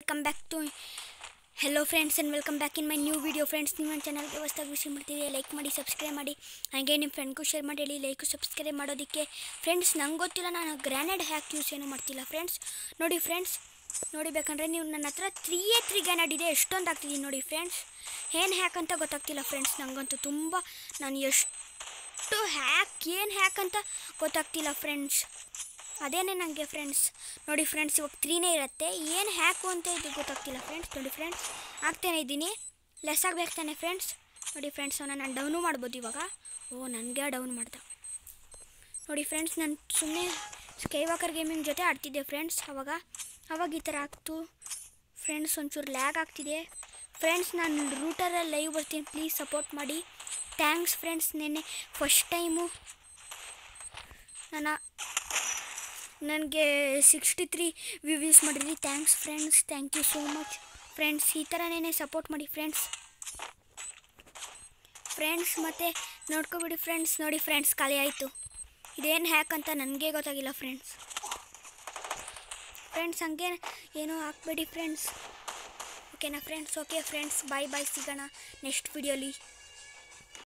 welcome back to hello friends and welcome back in my new video friends ನಿಮ್ಮ ಚಾನಲ್ಗೆ ಹೊಸ್ದಾಗಿ ವಿಷಯ ಮಾಡ್ತೀವಿ ಲೈಕ್ ಮಾಡಿ ಸಬ್ಸ್ಕ್ರೈಬ್ ಮಾಡಿ ಹಾಗೆ ನಿಮ್ಮ ಫ್ರೆಂಡ್ಗೂ ಶೇರ್ ಮಾಡಿ ಹೇಳಿ ಲೈಕು ಸಬ್ಸ್ಕ್ರೈಬ್ ಮಾಡೋದಕ್ಕೆ ಫ್ರೆಂಡ್ಸ್ ನಂಗೆ ಗೊತ್ತಿಲ್ಲ ನಾನು ಗ್ರ್ಯಾನೇಡ್ ಹ್ಯಾಕ್ ಯೂಸ್ ಏನು ಮಾಡ್ತಿಲ್ಲ ಫ್ರೆಂಡ್ಸ್ ನೋಡಿ ಫ್ರೆಂಡ್ಸ್ ನೋಡಿ ಬೇಕಂದರೆ ನೀವು ನನ್ನ ಹತ್ರ ತ್ರೀ ಎ ತ್ರೀ ಗ್ಯಾನಡ್ ಇದೆ ಎಷ್ಟೊಂದು ಆಗ್ತಿದ್ದೀನಿ ನೋಡಿ ಫ್ರೆಂಡ್ಸ್ ಏನು ಹ್ಯಾಕ್ ಅಂತ ಗೊತ್ತಾಗ್ತಿಲ್ಲ ಫ್ರೆಂಡ್ಸ್ ನನಗಂತೂ ತುಂಬ ನಾನು ಎಷ್ಟು ಹ್ಯಾಕ್ ಏನು ಹ್ಯಾಕ್ ಅಂತ ಗೊತ್ತಾಗ್ತಿಲ್ಲ ಫ್ರೆಂಡ್ಸ್ ಅದೇನೇ ನನಗೆ ಫ್ರೆಂಡ್ಸ್ ನೋಡಿ ಫ್ರೆಂಡ್ಸ್ ಇವಾಗ ತ್ರೀನೇ ಇರುತ್ತೆ ಏನು ಹ್ಯಾಕು ಅಂತ ಇದು ಗೊತ್ತಾಗ್ತಿಲ್ಲ ಫ್ರೆಂಡ್ಸ್ ನೋಡಿ ಫ್ರೆಂಡ್ಸ್ ಆಗ್ತಾನೆ ಇದ್ದೀನಿ ಲೆಸ್ ಆಗ್ಬೇಕು ತಾನೆ ಫ್ರೆಂಡ್ಸ್ ನೋಡಿ ಫ್ರೆಂಡ್ಸ್ ನಾನು ಡೌನು ಮಾಡ್ಬೋದು ಇವಾಗ ಓ ನನಗೆ ಡೌನ್ ಮಾಡ್ದೆ ನೋಡಿ ಫ್ರೆಂಡ್ಸ್ ನಾನು ಸುಮ್ಮನೆ ಸ್ಕೈ ವಾಕರ್ ಗೇಮಿಂಗ್ ಜೊತೆ ಆಡ್ತಿದ್ದೆ ಫ್ರೆಂಡ್ಸ್ ಅವಾಗ ಅವಾಗ ಈ ಥರ ಆಗ್ತು ಫ್ರೆಂಡ್ಸ್ ಒಂಚೂರು ಲ್ಯಾಗ್ ಆಗ್ತಿದೆ ಫ್ರೆಂಡ್ಸ್ ನಾನು ರೂಟರಲ್ಲಿ ಲೈವ್ ಬರ್ತೀನಿ ಪ್ಲೀಸ್ ಸಪೋರ್ಟ್ ಮಾಡಿ ಥ್ಯಾಂಕ್ಸ್ ಫ್ರೆಂಡ್ಸ್ ನೆನ್ನೆ ಫಸ್ಟ್ ಟೈಮು ನನ್ನ ನನಗೆ ಸಿಕ್ಸ್ಟಿ ತ್ರೀ ವ್ಯೂವ್ಯೂಸ್ ಮಾಡಿದ್ರಿ thanks friends thank you so much friends ಈ ಥರನೇ ಸಪೋರ್ಟ್ ಮಾಡಿ ಫ್ರೆಂಡ್ಸ್ ಫ್ರೆಂಡ್ಸ್ ಮತ್ತು ನೋಡ್ಕೊಬಿಡಿ ಫ್ರೆಂಡ್ಸ್ ನೋಡಿ ಫ್ರೆಂಡ್ಸ್ ಖಾಲಿ ಆಯಿತು ಇದೇನು ಹ್ಯಾಕ್ ಅಂತ ನನಗೆ ಗೊತ್ತಾಗಿಲ್ಲ ಫ್ರೆಂಡ್ಸ್ ಫ್ರೆಂಡ್ಸ್ ಹಂಗೆ ಏನೂ ಹಾಕ್ಬೇಡಿ ಫ್ರೆಂಡ್ಸ್ ಓಕೆನಾ friends okay friends bye bye ಸಿಗೋಣ ನೆಕ್ಸ್ಟ್ ವಿಡಿಯೋಲಿ